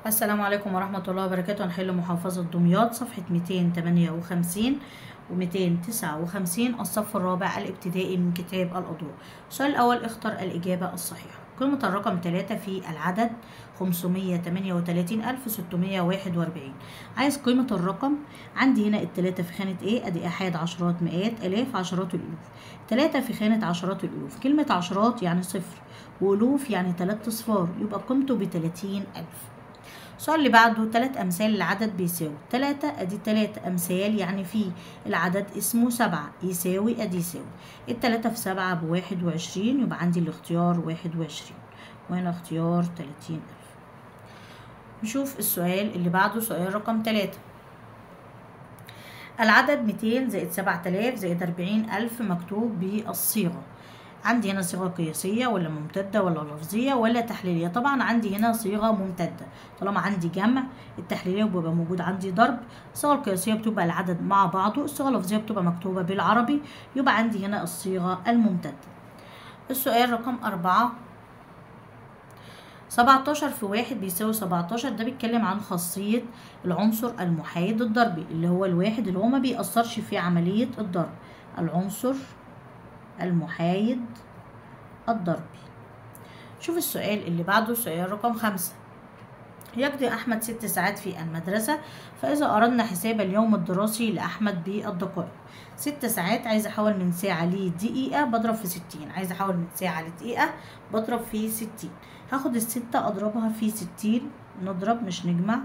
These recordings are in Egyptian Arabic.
السلام عليكم ورحمة الله وبركاته هنحل محافظة دمياط صفحة 258 و 259 الصف الرابع الابتدائي من كتاب الأضواء السؤال الأول اختر الإجابة الصحيحة قيمة الرقم 3 في العدد 538641 عايز قيمة الرقم عندي هنا التلاتة في خانة ايه ادي احاد عشرات مئات الاف عشرات الالوف تلاتة في خانة عشرات الالوف كلمة عشرات يعني صفر والوف يعني تلات اصفار يبقى قيمته بتلاتين الف السؤال اللي بعده تلات أمثال العدد بيساوي تلاتة أدي تلات أمثال يعني في العدد اسمه سبعة يساوي أدي يساوي التلاتة في سبعة بواحد وعشرين يبقى عندي الاختيار واحد وعشرين وهنا اختيار تلاتين ألف نشوف السؤال اللي بعده سؤال رقم تلاتة العدد ميتين زائد سبعة آلاف زائد أربعين ألف مكتوب بالصيغة عندي هنا صيغة قياسية ولا ممتدة ولا لفظية ولا تحليلية طبعا عندي هنا صيغة ممتدة طالما عندي جمع التحليلية بيبقى موجود عندي ضرب الصيغة القياسية بتبقى العدد مع بعضه الصيغة اللفظية بتبقى مكتوبة بالعربي يبقى عندي هنا الصيغة الممتدة السؤال رقم أربعة سبعتاشر في واحد بيساوي سبعتاشر ده بيتكلم عن خاصية العنصر المحايد الضربي اللي هو الواحد اللي هو ما بيأثرش في عملية الضرب العنصر المحايد الضربي شوف السؤال اللي بعده سؤال رقم خمسة يقضي أحمد ست ساعات في المدرسة فإذا أردنا حساب اليوم الدراسي لأحمد بالدقائق ست ساعات عايزة أحول من ساعة لدقيقة بضرب في ستين عايزة أحول من ساعة لدقيقة بضرب في ستين هاخد الستة أضربها في ستين نضرب مش نجمع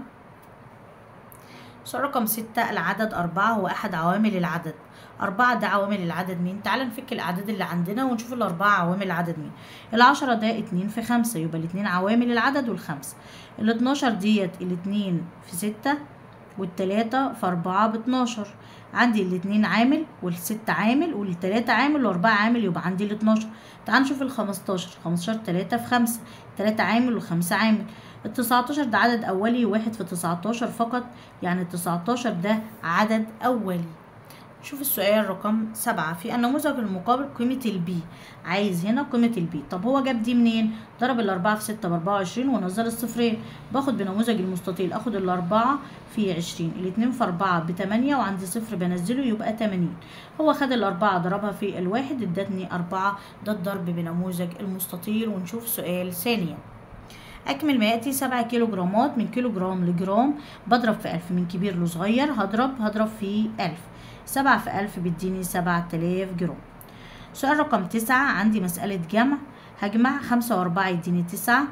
سؤال رقم ستة العدد أربعة هو أحد عوامل العدد أربعة ده عوامل العدد مين؟ تعال نفك الأعداد اللي عندنا ونشوف الأربعة عوامل العدد مين العشرة ده اتنين في خمسة يبقى الاتنين عوامل العدد والخمسة الاتناشر ديت الاتنين في ستة والتلاتة في أربعة باتناشر عندي الاتنين عامل والستة عامل والتلاتة عامل والأربعة عامل يبقى عندي الاتناشر تعال نشوف الخمستاشر خمستاشر تلاتة في خمسة تلاتة عامل وخمسة عامل التسعتاشر ده عدد أولي واحد في تسعتاشر فقط يعني التسعتاشر ده عدد أولي شوف السؤال رقم سبعة في النموذج المقابل قيمة البي عايز هنا قيمة البي طب هو جاب دي منين ضرب الأربعة في ستة بأربعة وعشرين ونزل الصفرين باخد بنموذج المستطيل اخد الأربعة في عشرين الاتنين في أربعة بتمانية وعندي صفر بنزله يبقى تمانين هو خد الأربعة ضربها في الواحد ادتني أربعة ده الضرب بنموذج المستطيل ونشوف سؤال ثانيا أكمل ما يأتي سبعة كيلو جرامات من كيلو جرام لجرام بضرب في ألف من كبير لصغير هضرب هضرب في ألف سبعة في ألف بيديني سبعة آلاف جرام سؤال رقم تسعة عندي مسألة جمع هجمع خمسة وأربعة يديني تسعة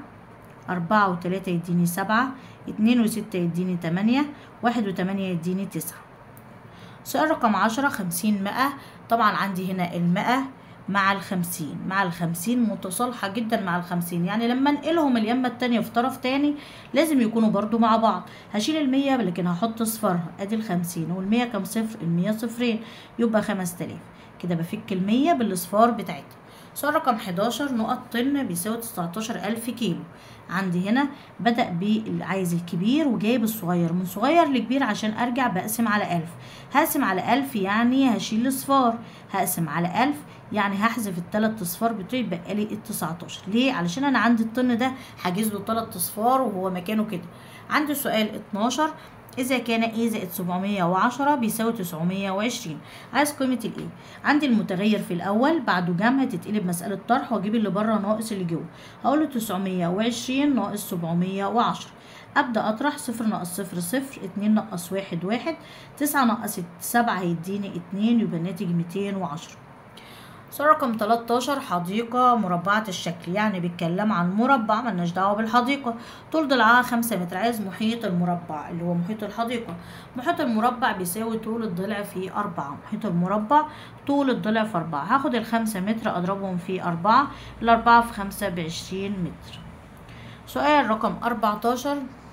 أربعة وتلاتة يديني سبعة اتنين وستة يديني تمانية واحد وتمانية يديني تسعة سؤال رقم عشرة خمسين مئة طبعا عندي هنا المئة مع الخمسين مع الخمسين متصالحة جدا مع الخمسين يعني لما انقلهم اليمة التانية في طرف تاني لازم يكونوا برضو مع بعض هشيل المية لكن هحط صفرها ادي الخمسين والمية كام صفر المية صفرين يبقى خمس تلاف كده بفك المية بالاصفار بتاعتها سؤال رقم 11 نقط طن بيساوي 19000 كيلو عندي هنا بدأ بعايز الكبير وجايب الصغير من صغير لكبير عشان أرجع بقسم على ألف هقسم على ألف يعني هشيل الصفار هقسم على ألف يعني هحذف التلات اصفار بتوعي يبقى لي التسعتاشر ليه علشان انا عندي الطن ده حاجز له تلات اصفار وهو مكانه كده عندي سؤال اتناشر إذا كان إيه زائد سبعمية وعشرة بيساوي تسعمية وعشرين عايز قيمة الإيه عندي المتغير في الأول بعده جمع تتقلب مسألة طرح وأجيب اللي بره ناقص اللي جوه هقوله تسعمية وعشرين ناقص سبعمية وعشرة أبدأ أطرح صفر ناقص صفر صفر اتنين ناقص واحد واحد تسعة ناقص سبعة هيديني اتنين يبقى الناتج ميتين وعشرة سؤال رقم 13 حديقة مربعة الشكل يعني بيتكلم عن مربع ملناش دعوة بالحديقة طول ضلعها خمسة متر عايز محيط المربع اللي هو محيط الحديقة محيط المربع بيساوي طول الضلع في أربعة محيط المربع طول الضلع في أربعة هاخد الخمسة متر أضربهم في أربعة الأربعة في خمسة بعشرين متر سؤال رقم 14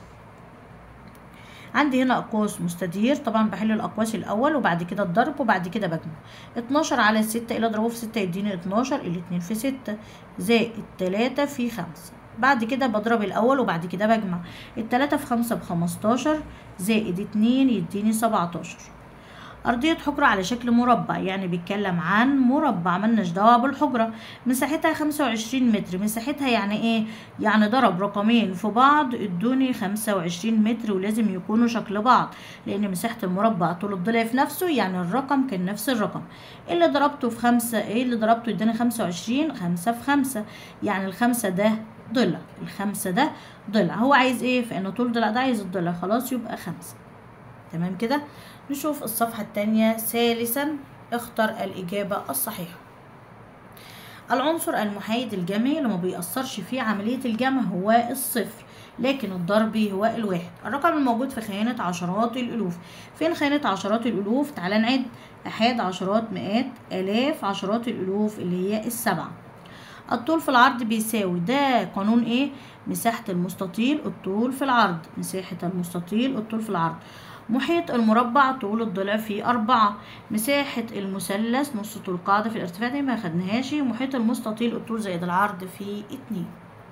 عندي هنا أقواس مستدير طبعا بحل الأقواس الأول وبعد كده الضرب وبعد كده بجمع اتناشر على ستة اللي أضربه في ستة يديني اتناشر الاتنين في ستة زائد تلاتة في خمسة بعد كده بضرب الأول وبعد كده بجمع التلاتة في خمسة بخمستاشر زائد اتنين يديني سبعتاشر أرضية حجرة على شكل مربع يعني بيتكلم عن مربع ملناش دعوة بالحجرة مساحتها خمسة وعشرين متر مساحتها يعني ايه يعني ضرب رقمين في بعض ادوني خمسة وعشرين متر ولازم يكونوا شكل بعض لأن مساحة المربع طول الضلع في نفسه يعني الرقم كان نفس الرقم اللي ضربته في خمسة ايه اللي ضربته اداني خمسة وعشرين خمسة في خمسة يعني الخمسة ده ضلع الخمسة ده ضلع هو عايز ايه فإن طول ضلع ده عايز الضلع خلاص يبقى خمسة تمام كده نشوف الصفحة التانية ثالثا اختر الإجابة الصحيحة العنصر المحايد الجمعي اللي ما بيأثرش في عملية الجمع هو الصفر لكن الضربي هو الواحد الرقم الموجود في خانة عشرات الألوف فين خانة عشرات الألوف تعالى نعد أحاد عشرات مئات آلاف عشرات الألوف اللي هي السبعة الطول في العرض بيساوي ده قانون ايه مساحة المستطيل الطول في العرض مساحة المستطيل الطول في العرض محيط المربع طول الضلع فيه أربعة مساحة المثلث نص طول القاعدة في الارتفاع دي ما خدناهاش محيط المستطيل الطول زائد العرض فيه اتنين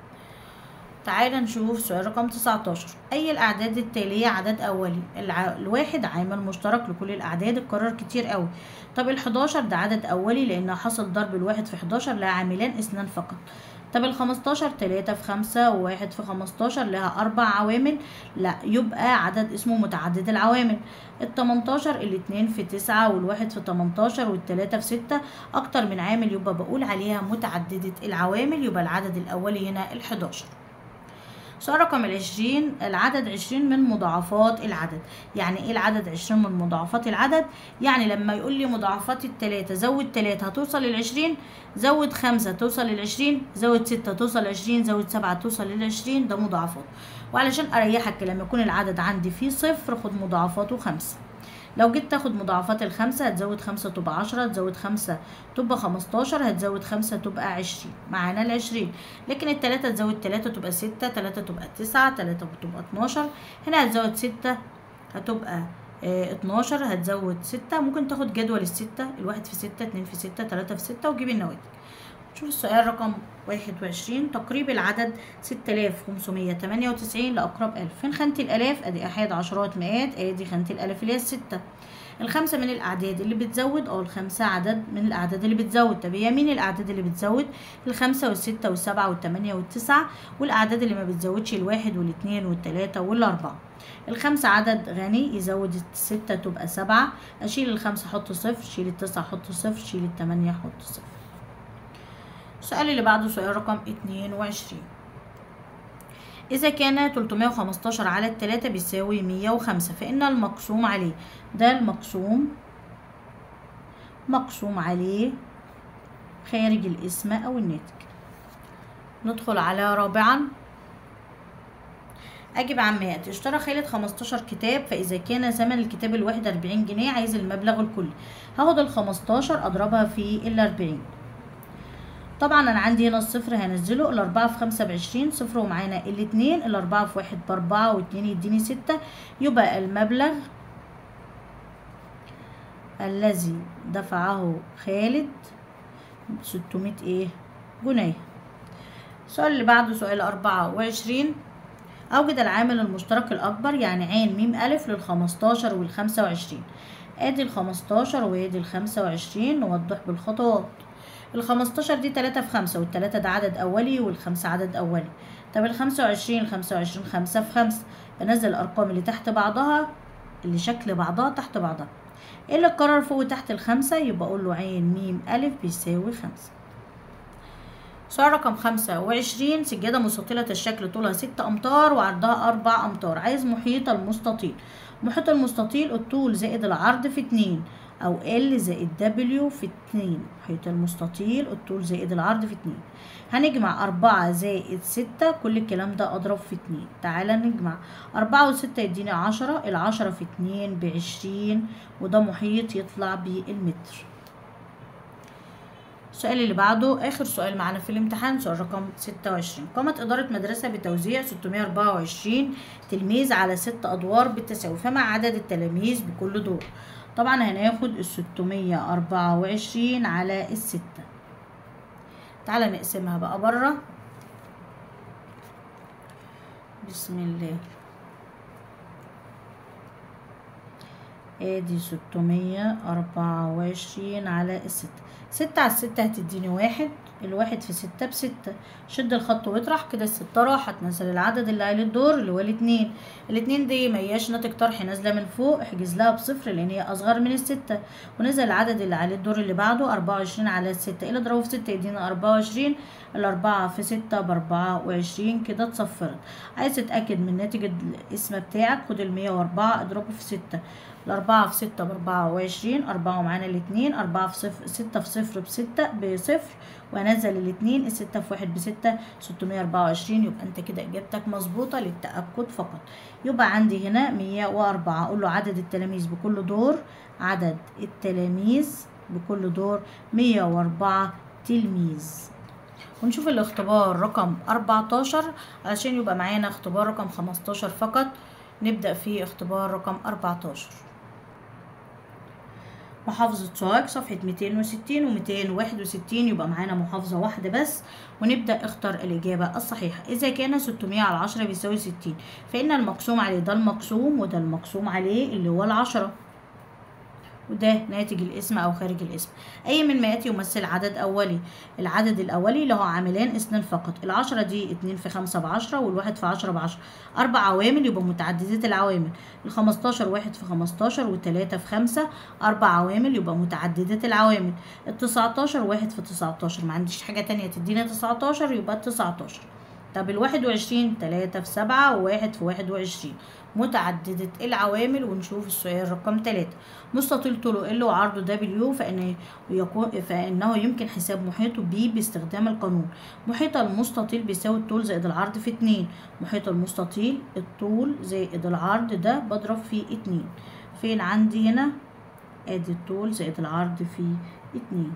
تعالى نشوف سؤال رقم 19 أي الأعداد التالية عدد أولي الع... الواحد عامل مشترك لكل الأعداد اتكرر كتير قوي طب ال11 ده عدد أولي لأن حصل ضرب الواحد في 11 لها عاملان اثنان فقط طب ال 15 تلاتة في خمسة وواحد في خمستاشر لها أربع عوامل لا يبقى عدد اسمه متعدد العوامل ال 18 الاتنين في تسعة والواحد في 18 والتلاتة في ستة أكتر من عامل يبقى بقول عليها متعددة العوامل يبقى العدد الأولي هنا ال 11 سؤال رقم العشرين العدد عشرين من مضاعفات العدد يعني ايه العدد عشرين من مضاعفات العدد يعني لما يقول لي مضاعفات التلاتة زود تلاتة هتوصل للعشرين زود خمسة توصل للعشرين زود ستة توصل للعشرين زود سبعة توصل للعشرين ده مضاعفات وعلشان اريحك لما يكون العدد عندي فيه صفر خد مضاعفاته خمسة لو جيت تاخد مضاعفات الخمسة هتزود خمسة تبقى عشرة هتزود خمسة تبقى خمستاشر هتزود خمسة تبقى عشرين معانا العشرين لكن التلاتة تزود تلاتة تبقى ستة تلاتة تبقى تسعة تلاتة تبقى اتناشر هنا هتزود ستة هتبقى اه اتناشر هتزود ستة ممكن تاخد جدول الستة الواحد في ستة اتنين في ستة تلاتة في ستة وتجيب النواتج شوف السؤال رقم واحد وعشرين تقريب العدد ستة آلاف خمسمية تمانية وتسعين لأقرب ألف فين خانة الآلاف أدي أحاد عشرات مئات أدي خانة الآلاف اللي هي الستة الخمسة من الأعداد اللي بتزود أو الخمسة عدد من الأعداد اللي بتزود طب هي مين الأعداد اللي بتزود الخمسة والستة والسبعة والتمانية والتسعة والأعداد اللي ما بتزودش الواحد والاتنين والتلاتة والأربعة الخمسة عدد غني يزود الستة تبقى سبعة أشيل الخمسة أحط صفر شيل التسعة أحط صفر شيل التمانية أحط صفر السؤال اللي بعده سؤال رقم اتنين وعشرين إذا كان 315 على التلاتة بيساوي 105 فإن المقسوم عليه ده المقسوم مقسوم عليه خارج الاسم أو الناتج ندخل على رابعا أجب عن مئات اشترى خالد 15 كتاب فإذا كان ثمن الكتاب الواحد 40 جنيه عايز المبلغ الكلي هاخد ال 15 أضربها في ال 40 طبعا انا عندي هنا الصفر هنزله الاربعة في خمسة بعشرين صفر ومعانا الاتنين الاربعة في واحد باربعة واتنين يديني ستة يبقى المبلغ الذي دفعه خالد ستمية ايه جنيه السؤال اللي بعده سؤال أربعة وعشرين أوجد العامل المشترك الأكبر يعني عين ميم ألف للخمستاشر والخمسة وعشرين ادي الخمستاشر وادي الخمسة وعشرين نوضح بالخطوات الخمستاشر دي تلاتة في خمسة والتلاتة ده عدد أولي والخمسة عدد أولي طب الخمسة وعشرين الخمسة وعشرين خمسة في خمسة بنزل الأرقام اللي تحت بعضها اللي شكل بعضها تحت بعضها ايه اللي اتكرر فوق وتحت الخمسة يبقى أقول له عين ميم ألف بيساوي خمسة سؤال رقم خمسة وعشرين سجادة مستطيلة الشكل طولها ستة أمتار وعرضها أربع أمتار عايز محيط المستطيل محيط المستطيل الطول زائد العرض في اتنين أو L زائد W في اتنين محيط المستطيل الطول زائد العرض في اتنين هنجمع أربعة زائد ستة كل الكلام ده أضرب في اتنين تعالى نجمع أربعة وستة يديني عشرة العشرة في اتنين بعشرين وده محيط يطلع بالمتر السؤال اللي بعده آخر سؤال معانا في الامتحان سؤال رقم ستة وعشرين قامت إدارة مدرسة بتوزيع ستمية أربعة وعشرين تلميذ على ست أدوار بالتساوي فما عدد التلاميذ بكل دور طبعا هناخد الستمية أربعة وعشرين على الستة تعالى نقسمها بقى برا بسم الله ادي ستمية أربعة وعشرين على الستة ستة على الستة هتديني واحد الواحد في ستة بستة شد الخط واطرح كده الستة راحت نزل العدد اللي عليه الدور اللي هو الاتنين الاتنين دي مياش ناتج طرح نازلة من فوق احجز لها بصفر لأن هي أصغر من الستة ونزل العدد اللي عليه الدور اللي بعده أربعة وعشرين على الستة اللي اضربه في ستة يدينا أربعة وعشرين الأربعة في ستة بأربعة وعشرين كده اتصفرت عايز تتأكد من ناتج الاسم بتاعك خد المية وأربعة اضربه في ستة الأربعة في ستة بأربعة وعشرين أربعة ومعانا الاتنين أربعة في صفر ستة في صفر بستة بصفر وهنزل الاتنين الستة في واحد بستة ستمية أربعة وعشرين يبقى أنت كده إجابتك مظبوطة للتأكد فقط يبقى عندي هنا مية وأربعة أقول له عدد التلاميذ بكل دور عدد التلاميذ بكل دور مية وأربعة تلميذ ونشوف الاختبار رقم 14 علشان يبقى معانا اختبار رقم 15 فقط نبدأ في اختبار رقم 14 محافظة سوهاج صفحة 260 و 261 يبقى معانا محافظة واحدة بس ونبدأ اختار الإجابة الصحيحة إذا كان 600 على 10 بيساوي 60 فإن المقسوم عليه ده المقسوم وده المقسوم عليه اللي هو العشرة وده ناتج الاسم او خارج الاسم اي من ما ياتي يمثل عدد اولي العدد الاولي له عاملان اثنين فقط العشرة دي اتنين في خمسة بعشرة والواحد في عشرة بعشرة اربع عوامل يبقى متعددة العوامل الخمستاشر واحد في خمستاشر والتلاتة في خمسة اربع عوامل يبقى متعددة العوامل التسعتاشر واحد في تسعتاشر ما عنديش حاجة تانية تدينا تسعتاشر يبقى التسعتاشر طب الواحد وعشرين تلاتة في سبعة وواحد في واحد وعشرين متعددة العوامل ونشوف السؤال رقم تلاتة مستطيل طوله ال وعرضه دبليو فإن يكون فإنه يمكن حساب محيطه بي باستخدام القانون محيط المستطيل بيساوي الطول زائد العرض في اتنين محيط المستطيل الطول زائد العرض ده بضرب في اتنين فين عندي هنا ادي الطول زائد العرض في اتنين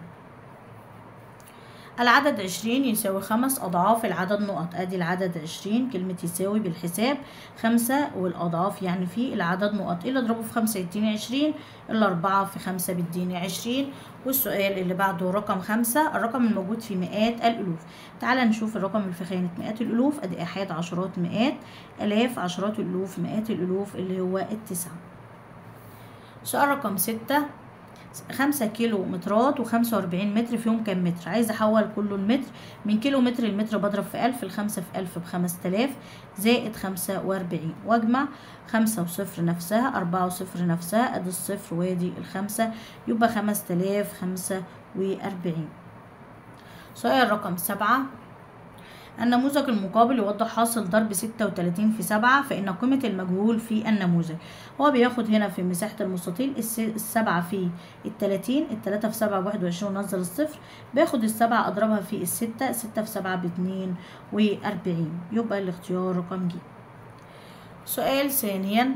العدد عشرين يساوي خمس أضعاف العدد نقط أدي العدد عشرين كلمة يساوي بالحساب خمسة والأضعاف يعني في العدد نقط اللي أضربه في خمسة يديني عشرين الأربعة في خمسة بيديني عشرين والسؤال اللي بعده رقم خمسة الرقم الموجود في مئات الألوف تعال نشوف الرقم اللي في خانة مئات الألوف أدي أحاد عشرات مئات آلاف عشرات الألوف مئات الألوف اللي هو التسعة سؤال رقم ستة خمسة كيلو مترات وخمسة وأربعين متر فيهم كام متر عايزة أحول كله المتر من كيلو متر المتر بضرب في ألف الخمسة في ألف بخمس تلاف زائد خمسة وأربعين وأجمع خمسة وصفر نفسها أربعة وصفر نفسها أدي الصفر وادي الخمسة يبقى خمس تلاف خمسة وأربعين سؤال رقم سبعة النموذج المقابل يوضح حاصل ضرب ستة وتلاتين في سبعة فإن قيمة المجهول في النموذج هو بياخد هنا في مساحة المستطيل السبعة في التلاتين التلاتة في سبعة بواحد وعشرين ونزل الصفر باخد السبعة أضربها في الستة ستة في سبعة باتنين وأربعين يبقى الاختيار رقم ج سؤال ثانيا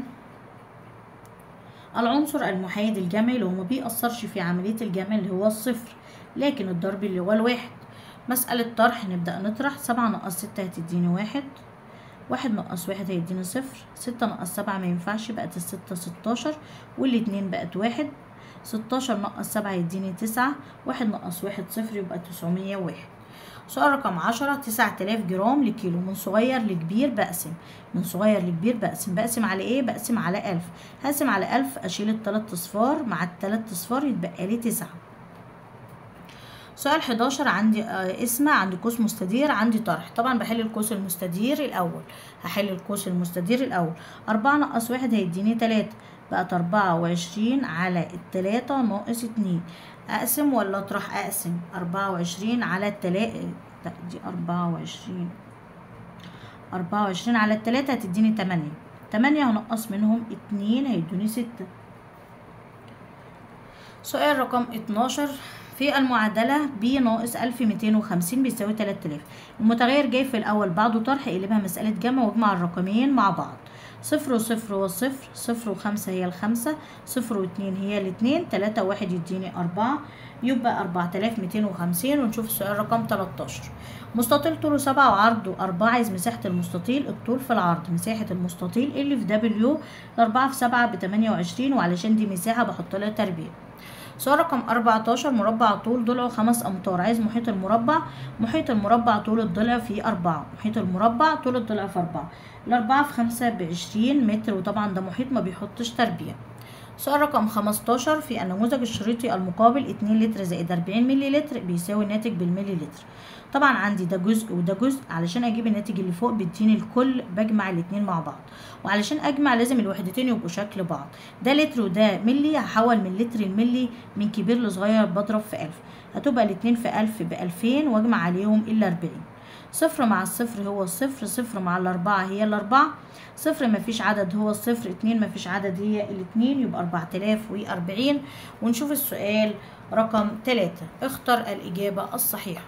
العنصر المحايد الجمعي اللي هو ما بيأثرش في عملية الجمع اللي هو الصفر لكن الضرب اللي هو الواحد مسألة طرح نبدأ نطرح سبعة ناقص ستة هتديني واحد واحد ناقص واحد هيديني صفر ستة ناقص سبعة مينفعش بقت الستة ستاشر والاتنين بقت واحد ستاشر ناقص سبعة هيديني تسعة واحد ناقص واحد صفر يبقى تسعمية واحد سؤال رقم عشرة تسعة آلاف جرام لكيلو من صغير لكبير بقسم من صغير لكبير بقسم بقسم على ايه بقسم على ألف هقسم على ألف أشيل التلات أصفار مع التلات أصفار يتبقى لي تسعة سؤال 11 عندي اسمة عندي قوس مستدير عندي طرح طبعا بحل القوس المستدير الأول هحل القوس المستدير الأول أربعة ناقص واحد هيديني تلاتة بقت أربعة وعشرين على التلاتة ناقص اتنين أقسم ولا أطرح أقسم أربعة وعشرين على التلاتة لا دي أربعة وعشرين أربعة وعشرين على التلاتة هتديني تمانية تمانية هنقص منهم اتنين هيدوني ستة سؤال رقم اتناشر في المعادلة ب ناقص ألف ميتين وخمسين بيساوي تلات آلاف المتغير جاي في الأول بعده طرح اقلبها مسألة جمع واجمع الرقمين مع بعض صفر وصفر والصفر صفر وخمسة هي الخمسة صفر واتنين هي الاتنين تلاتة واحد يديني أربعة يبقى أربعة آلاف ميتين وخمسين ونشوف السؤال رقم تلاتاشر مستطيل طوله سبعة وعرضه أربعة عايز مساحة المستطيل الطول في العرض مساحة المستطيل اللي في دبليو أربعة في سبعة بتمانية وعشرين وعلشان دي مساحة بحط لها تربيع سؤال رقم 14 مربع طول ضلعه خمس أمتار عايز محيط المربع محيط المربع طول الضلع في أربعة محيط المربع طول الضلع في أربعة الأربعة في خمسة بعشرين متر وطبعا ده محيط ما بيحطش تربيع سؤال رقم 15 في النموذج الشريطي المقابل 2 لتر زائد 40 ملي لتر بيساوي الناتج بالملي لتر طبعا عندي ده جزء وده جزء علشان اجيب الناتج اللي فوق بيديني الكل بجمع الاتنين مع بعض وعلشان اجمع لازم الوحدتين يبقوا شكل بعض ده لتر وده ملي هحول من لتر الملي من كبير لصغير بضرب في ألف هتبقى الاتنين في ألف بألفين واجمع عليهم إلا أربعين صفر مع الصفر هو الصفر صفر مع الأربعة هي الأربعة صفر مفيش عدد هو الصفر اتنين مفيش عدد هي الاتنين يبقى أربعة آلاف وأربعين ونشوف السؤال رقم تلاتة اختر الإجابة الصحيحة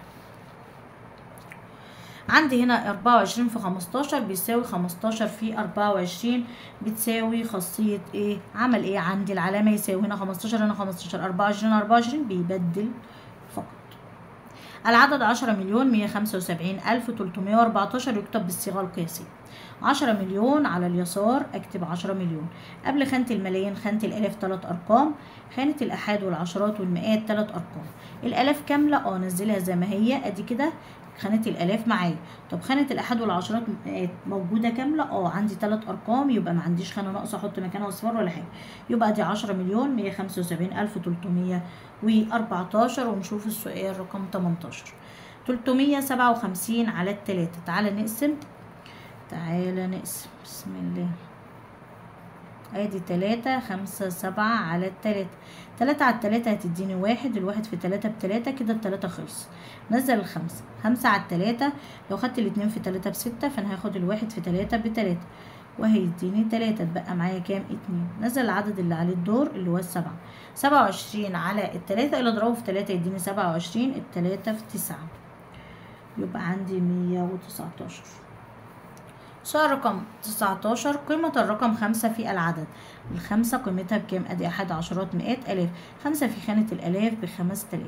عندي هنا أربعة وعشرين في خمستاشر بيساوي خمستاشر في أربعة وعشرين بتساوي خاصية ايه عمل ايه عندي العلامة يساوي هنا خمستاشر هنا خمستاشر أربعة وعشرين أربعة وعشرين بيبدل فقط العدد عشرة مليون مية خمسة وسبعين ألف تلتمية وأربعتاشر يكتب بالصيغة القياسية عشرة مليون على اليسار اكتب عشرة مليون قبل خانة الملايين خانة الآلاف تلات أرقام خانة الأحاد والعشرات والمئات تلات أرقام الآلاف كاملة اه نزلها زي ما هي ادي كده خانة الآلاف معايا طب خانة الأحاد والعشرات موجودة كاملة اه عندي تلات أرقام يبقى ما عنديش خانة ناقصة أحط مكانها أصفار ولا حاجة يبقى دي عشرة مليون مية خمسة وسبعين ألف تلتمية وأربعتاشر ونشوف السؤال رقم تمنتاشر تلتمية سبعة وخمسين على التلاتة تعالى نقسم تعالى نقسم بسم الله ادي تلاتة خمسة سبعة على التلاتة تلاتة على التلاتة هتديني واحد الواحد في تلاتة بتلاتة كده التلاتة خلص نزل الخمسة خمسة على التلاتة لو خدت الاتنين في تلاتة بستة فانا هاخد الواحد في تلاتة بتلاتة وهيديني تلاتة اتبقى معايا كام اتنين نزل العدد اللي عليه الدور اللي هو السبعة سبعة وعشرين على التلاتة اللي اضربه في تلاتة يديني سبعة وعشرين التلاتة في تسعة يبقى عندي مية وتسعتاشر سؤال رقم 19 قيمة الرقم خمسة في العدد الخمسة قيمتها بكام أدي أحد عشرات مئات ألاف خمسة في خانة الآلاف بخمسة آلاف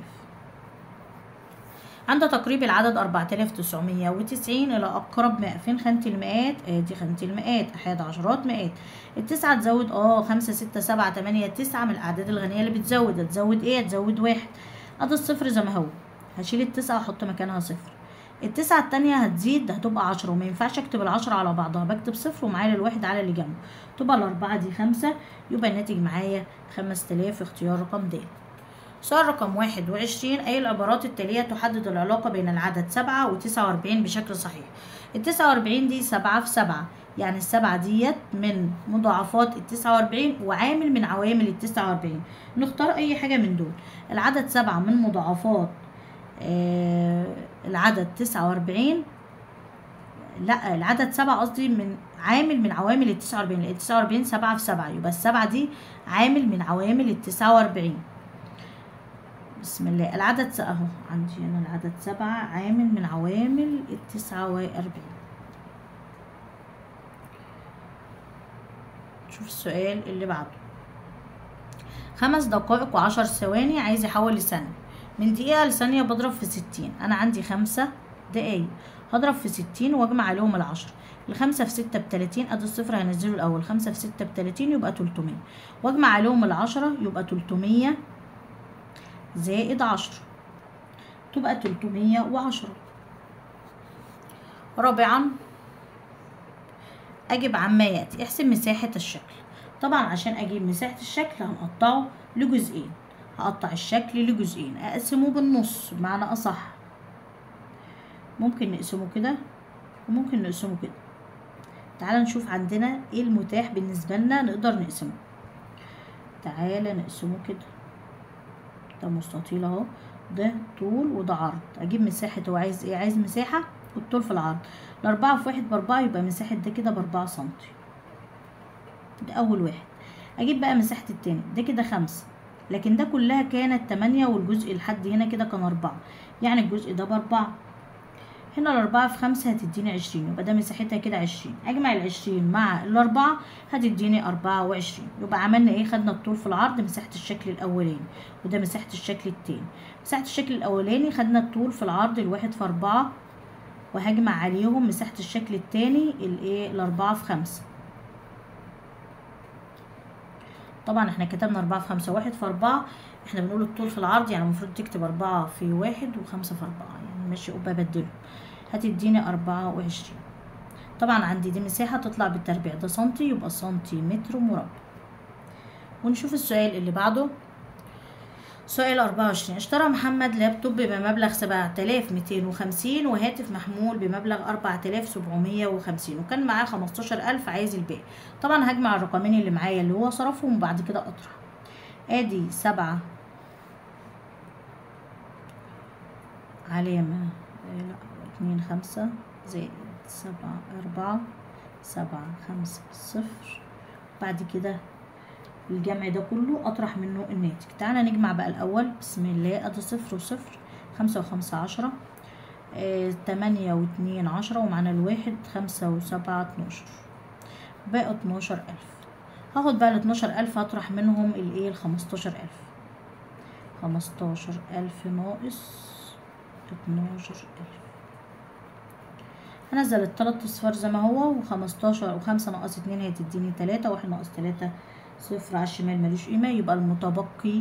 عند تقريب العدد أربعة آلاف تسعمية وتسعين إلى أقرب مئة فين خانة المئات أدي خانة المئات أحد عشرات مئات التسعة تزود اه خمسة ستة سبعة تمانية تسعة من الأعداد الغنية اللي بتزود هتزود ايه هتزود واحد أدي الصفر زي ما هو هشيل التسعة وأحط مكانها صفر التسعة التانية هتزيد هتبقى عشرة وما ينفعش اكتب العشرة على بعضها بكتب صفر ومعايا الواحد على اللي جنبه تبقى الأربعة دي خمسة يبقى الناتج معايا خمس تلاف اختيار رقم د سؤال رقم واحد وعشرين أي العبارات التالية تحدد العلاقة بين العدد سبعة وتسعة وأربعين بشكل صحيح التسعة وأربعين دي سبعة في سبعة يعني السبعة ديت من مضاعفات التسعة وأربعين وعامل من عوامل التسعة وأربعين نختار أي حاجة من دول العدد سبعة من مضاعفات آه العدد تسعة وأربعين لا العدد سبعة قصدي من عامل من عوامل التسعة وأربعين لأن التسعة وأربعين سبعة في سبعة يبقى السبعة دي عامل من عوامل التسعة وأربعين بسم الله العدد أهو عندي هنا العدد سبعة عامل من عوامل التسعة وأربعين شوف السؤال اللي بعده خمس دقائق وعشر ثواني عايز يحول لثانية من دقيقة لثانية بضرب في ستين أنا عندي خمسة دقايق هضرب في ستين وأجمع عليهم العشرة الخمسة في ستة بتلاتين أدي الصفر هنزله الأول خمسة في ستة بتلاتين يبقى تلتمية وأجمع عليهم العشرة يبقى تلتمية زائد عشرة تبقى تلتمية وعشرة رابعا أجب عما يأتي احسب مساحة الشكل طبعا عشان أجيب مساحة الشكل هنقطعه لجزئين هقطع الشكل لجزئين اقسمه بالنص بمعنى اصح ممكن نقسمه كده وممكن نقسمه كده تعال نشوف عندنا ايه المتاح بالنسبة لنا نقدر نقسمه تعال نقسمه كده ده مستطيل اهو ده طول وده عرض اجيب مساحة هو عايز ايه عايز مساحة والطول في العرض الاربعة في واحد باربعة يبقى مساحة ده كده باربعة سنتي ده اول واحد اجيب بقى مساحة التاني ده كده خمسة لكن ده كلها كانت تمانية والجزء لحد هنا كده كان أربعة يعني الجزء ده بأربعة هنا الأربعة في خمسة هتديني عشرين يبقى ده مساحتها كده عشرين أجمع العشرين مع الأربعة هتديني أربعة وعشرين يبقى عملنا إيه خدنا الطول في العرض مساحة الشكل الأولاني وده مساحة الشكل التاني مساحة الشكل الأولاني خدنا الطول في العرض الواحد في أربعة وهجمع عليهم مساحة الشكل التاني الإيه الأربعة في خمسة طبعا احنا كتبنا أربعة في خمسة واحد في أربعة احنا بنقول الطول في العرض يعني المفروض تكتب أربعة في واحد وخمسة في أربعة يعني ماشي وببدله هتديني أربعة وعشرين طبعا عندي دي مساحة تطلع بالتربيع ده سنتي يبقى سنتيمتر مربع ونشوف السؤال اللي بعده سؤال 24 اشترى محمد لابتوب بمبلغ 7250 وهاتف محمول بمبلغ 4750 وكان معاه 15000 عايز الباقي طبعا هجمع الرقمين اللي معايا اللي هو صرفهم وبعد كده اطرح ادي سبعة علامة آه، لا اتنين خمسة زائد سبعة أربعة سبعة خمسة صفر بعد كده الجمع ده كله أطرح منه الناتج تعالى نجمع بقى الأول بسم الله أدي صفر وصفر خمسة وخمسة عشرة آه، تمانية واتنين عشرة ومعانا الواحد خمسة وسبعة اتناشر بقى اتناشر ألف هاخد بقى الاتناشر ألف هطرح منهم الايه الخمستاشر ألف خمستاشر ألف ناقص اتناشر ألف هنزل التلات اصفار زي ما هو وخمستاشر وخمسة ناقص اتنين هتديني تلاتة واحد ناقص تلاتة صفر على الشمال ملوش قيمة يبقى المتبقي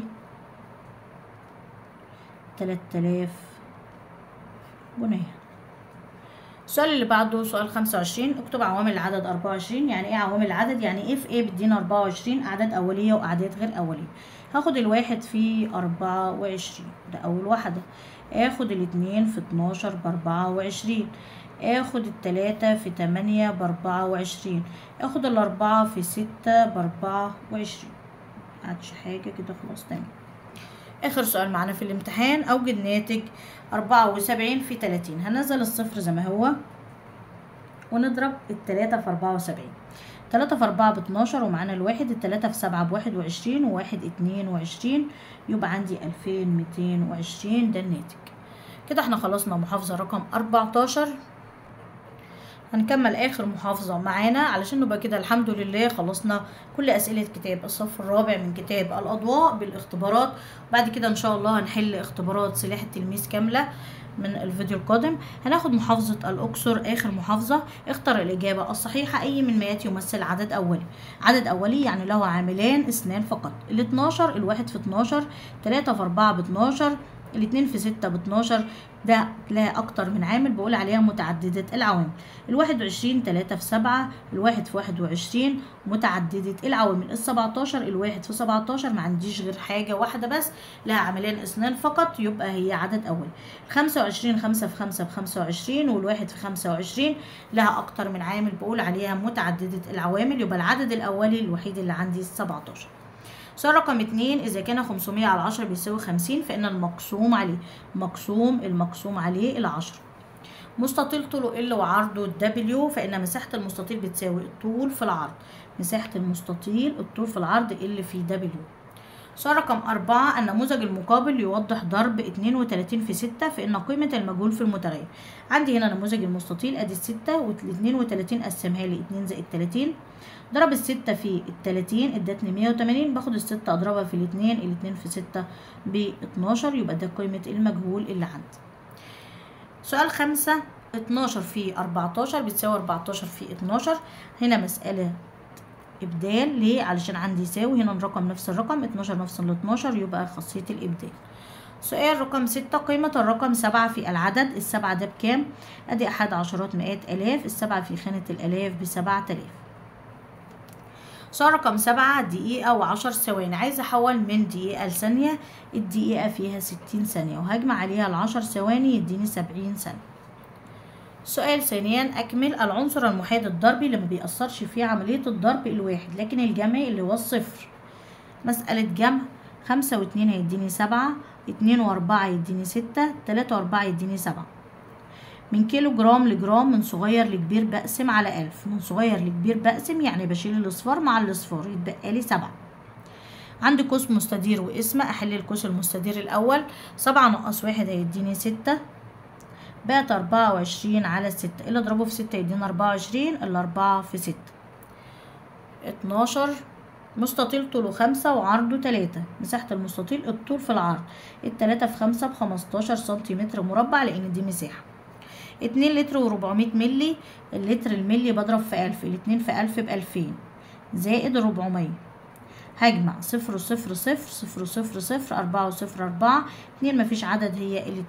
تلات آلاف جنيه السؤال اللي بعده سؤال خمسة وعشرين اكتب عوامل العدد أربعة وعشرين يعني ايه عوامل العدد يعني ايه في ايه بتدينا أربعة وعشرين أعداد أولية وأعداد غير أولية هاخد الواحد في أربعة وعشرين ده أول واحدة اخد الاتنين في اتناشر بأربعة وعشرين اخد التلاتة في تمانية بأربعة وعشرين اخد الأربعة في ستة بأربعة وعشرين معادش حاجة كده خلاص تمام آخر سؤال معانا في الامتحان أوجد ناتج أربعة وسبعين في تلاتين هنزل الصفر زي ما هو ونضرب التلاتة في أربعة وسبعين تلاتة في أربعة باتناشر ومعانا الواحد التلاتة في سبعة بواحد وعشرين وواحد اتنين وعشرين يبقى عندي ألفين ميتين وعشرين ده الناتج كده احنا خلصنا محافظة رقم أربعتاشر هنكمل اخر محافظة معانا علشان نبقى كده الحمد لله خلصنا كل اسئلة كتاب الصف الرابع من كتاب الاضواء بالاختبارات بعد كده ان شاء الله هنحل اختبارات سلاح التلميذ كاملة من الفيديو القادم هناخد محافظة الأقصر آخر محافظة اختر الإجابة الصحيحة أي من ما يأتي يمثل عدد أولي عدد أولي يعني له عاملان اثنان فقط ال 12 الواحد في 12 3 في 4 ب 12 الاتنين في ستة باتناشر ده لها أكتر من عامل بقول عليها متعددة العوامل الواحد وعشرين تلاتة في سبعة الواحد في واحد وعشرين متعددة العوامل السبعتاشر الواحد في سبعتاشر ما عنديش غير حاجة واحدة بس لها عاملين اثنان فقط يبقى هي عدد أولي خمسة وعشرين خمسة في خمسة بخمسة وعشرين والواحد في خمسة وعشرين لها أكتر من عامل بقول عليها متعددة العوامل يبقى العدد الأولي الوحيد اللي عندي السبعتاشر سؤال رقم اتنين إذا كان خمسمية على عشرة بيساوي خمسين فإن المقسوم عليه مقسوم المقسوم عليه العشرة مستطيل طوله ال وعرضه دبليو فإن مساحة المستطيل بتساوي الطول في العرض مساحة المستطيل الطول في العرض ال في دبليو سؤال رقم أربعة النموذج المقابل يوضح ضرب اتنين وتلاتين في ستة فإن قيمة المجهول في المتغير عندي هنا نموذج المستطيل أدي الستة والاتنين وتلاتين قسمها لي اتنين زائد تلاتين ضرب الستة في التلاتين ادتني مية وتمانين باخد الستة أضربها في الاتنين الاتنين في ستة باتناشر يبقى ده قيمة المجهول اللي عندي سؤال خمسة اتناشر في أربعتاشر بتساوي أربعتاشر في اتناشر هنا مسألة إبدال ليه؟ علشان عندي يساوي هنا الرقم نفس الرقم اتناشر نفس ال 12 يبقى خاصية الإبدال سؤال رقم ستة قيمة الرقم سبعة في العدد السبعة ده بكام؟ أدي أحد عشرات مئات آلاف السبعة في خانة الآلاف بسبعة آلاف سؤال رقم سبعة دقيقة وعشر ثواني عايزة أحول من دقيقة لثانية الدقيقة فيها ستين ثانية وهجمع عليها العشر ثواني يديني سبعين ثانية سؤال ثانيا أكمل العنصر المحايد الضربي اللي ما بيأثرش فيه عملية الضرب الواحد لكن الجمع اللي هو الصفر مسألة جمع خمسة واتنين هيديني سبعة اتنين وأربعة يديني ستة تلاتة وأربعة يديني سبعة من كيلو جرام لجرام من صغير لكبير بقسم على ألف من صغير لكبير بقسم يعني بشيل الأصفار مع الأصفار يتبقى لي سبعة عندي قوس مستدير وقسمة أحل القوس المستدير الأول سبعة ناقص واحد هيديني ستة بقت أربعة وعشرين على ستة اللي أضربه في ستة يدينا أربعة وعشرين الأربعة في ستة اتناشر مستطيل طوله خمسة وعرضه تلاتة مساحة المستطيل الطول في العرض التلاتة في خمسة بخمستاشر سنتيمتر مربع لأن دي مساحة اتنين لتر وربعمية ملي اللتر الملي بضرب في ألف الاتنين في ألف بألفين زائد ربعمية هجمع صفر وصفر صفر صفر وصفر صفر أربعة وصفر أربعة اتنين مفيش عدد هي اللي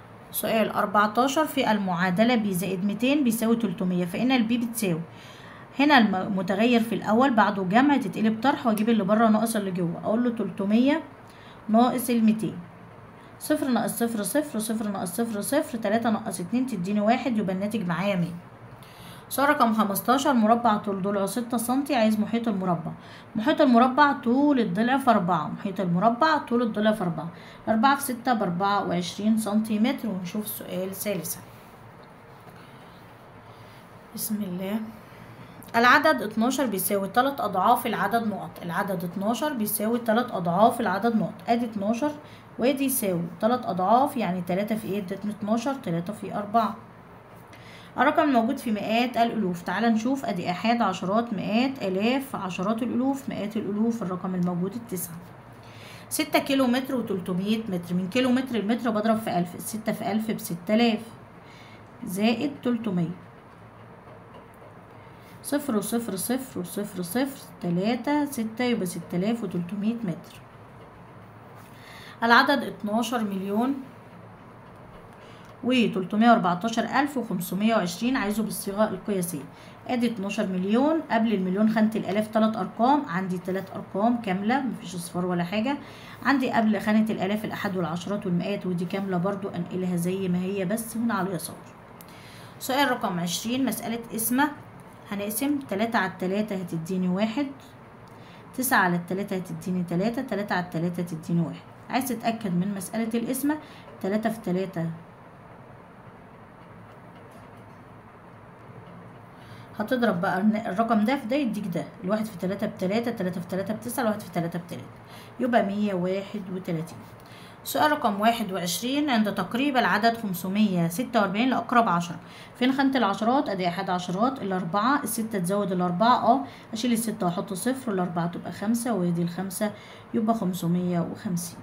سؤال 14 في المعادلة ب زائد 200 بيساوي 300 فإن البي بتساوي هنا المتغير في الاول بعده جمع تتقلب طرح واجيب اللي بره ناقص اللي جوه اقول له 300 ناقص ال 200 صفر ناقص صفر صفر صفر ناقص صفر صفر تلاتة ناقص اتنين تديني واحد يبقى الناتج معايا مية سؤال رقم خمستاشر مربع طول ضلعه ستة سنتي عايز محيط المربع محيط المربع طول الضلع في أربعة محيط المربع طول الضلع في أربعة أربعة في ستة بأربعة وعشرين سنتيمتر ونشوف السؤال ثالثا بسم الله العدد 12 بيساوي 3 أضعاف العدد نقط العدد 12 بيساوي 3 أضعاف العدد نقط أدي 12 وادي يساوي 3 أضعاف يعني 3 في ايه ادتني 12 3 في 4 الرقم الموجود في مئات الألوف تعال نشوف أدي أحاد عشرات مئات آلاف عشرات الألوف مئات الألوف الرقم الموجود التسعة ستة كيلو متر وتلتمية متر من كيلو متر المتر بضرب في ألف الستة في ألف بستة آلاف زائد تلتمية صفر وصفر صفر وصفر صفر تلاتة ستة يبقى ستة آلاف وتلتمية متر العدد اتناشر مليون وتلتمية وأربعتاشر ألف وخمسمية وعشرين عايزه بالصيغة القياسية ادي اتناشر مليون قبل المليون خانة الآلاف تلات أرقام عندي تلات أرقام كاملة مفيش أصفار ولا حاجة عندي قبل خانة الآلاف الأحد والعشرات والمئات ودي كاملة برضو أنقلها زي ما هي بس هنا على اليسار سؤال رقم عشرين مسألة اسمه هنقسم تلاتة على التلاتة هتديني واحد تسعة على التلاتة هتديني تلاتة تلاتة على التلاتة تديني واحد عايز تتأكد من مسألة القسمة تلاتة في تلاتة هتضرب بقى الرقم ده في ده يديك ده الواحد في تلاتة بتلاتة تلاتة في تلاتة بتسعة الواحد في تلاتة بتلاتة يبقى مية واحد وتلاتين سؤال رقم واحد وعشرين عند تقريب العدد خمسمية ستة وأربعين لأقرب عشرة فين خانة العشرات أدي أحد عشرات الأربعة الستة تزود الأربعة اه أشيل الستة وأحط صفر والأربعة تبقى خمسة وادي الخمسة يبقى خمسمية وخمسين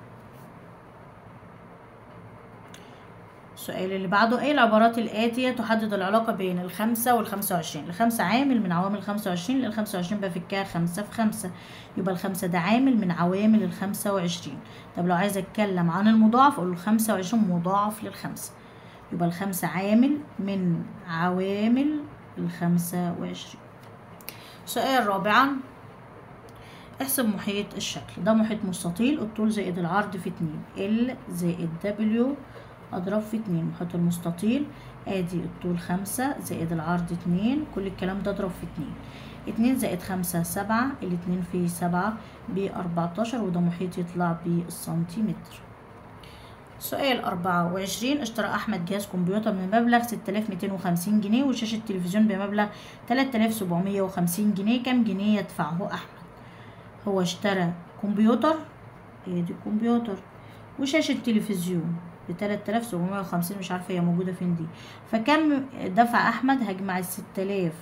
السؤال اللي بعده ايه العبارات الآتية تحدد العلاقة بين الخمسة والخمسة وعشرين الخمسة عامل من عوامل الخمسة وعشرين للخمسة وعشرين بفكها خمسة في خمسة يبقى الخمسة ده عامل من عوامل الخمسة وعشرين طب لو عايزة اتكلم عن المضاعف اقول الخمسة وعشرين مضاعف للخمسة يبقى الخمسة عامل من عوامل الخمسة وعشرين سؤال رابعا احسب محيط الشكل ده محيط مستطيل الطول زائد العرض في اتنين ال زائد دبليو اضرب في اتنين محيط المستطيل ادي الطول خمسة زائد العرض اتنين كل الكلام ده اضرب في اتنين اتنين زائد خمسة سبعة الاتنين في سبعة بأربعتاشر وده محيط يطلع بالسنتيمتر سؤال أربعة وعشرين اشترى أحمد جهاز كمبيوتر بمبلغ ستة آلاف ميتين وخمسين جنيه وشاشة تلفزيون بمبلغ تلاتة آلاف سبعمية وخمسين جنيه كم جنيه يدفعه أحمد هو اشترى كمبيوتر هي دي الكمبيوتر وشاشة تلفزيون بتلات آلاف سبعمية وخمسين مش عارفة هي موجودة فين دي فكم دفع أحمد هجمع الست آلاف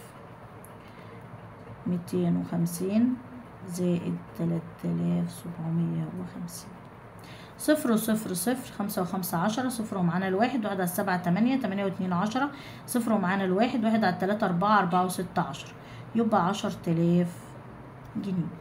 ميتين وخمسين زائد تلات آلاف سبعمية وخمسين صفر وصفر صفر خمسة وخمسة عشرة صفر ومعانا الواحد واحد على السبعة تمانية تمانية واتنين عشرة صفر ومعانا الواحد واحد على التلاتة أربعة أربعة وستة عشرة يبقى عشر تلاف جنيه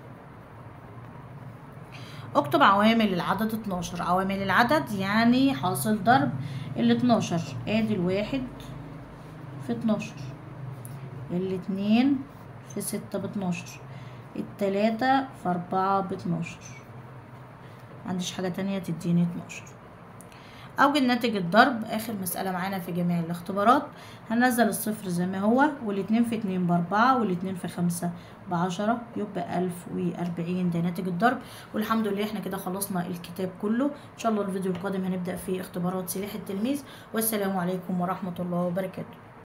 اكتب عوامل العدد اتناشر عوامل العدد يعني حاصل ضرب ال 12 ادي الواحد في اتناشر الاتنين في ستة باتناشر التلاتة في أربعة باتناشر معنديش حاجة تانية تديني اتناشر أوجد ناتج الضرب آخر مسألة معانا في جميع الاختبارات هننزل الصفر زي ما هو والاتنين في اتنين بأربعة والاتنين في خمسة بعشرة يبقى ألف وأربعين ده ناتج الضرب والحمد لله احنا كده خلصنا الكتاب كله إن شاء الله الفيديو القادم هنبدأ فيه اختبارات سلاح التلميذ والسلام عليكم ورحمة الله وبركاته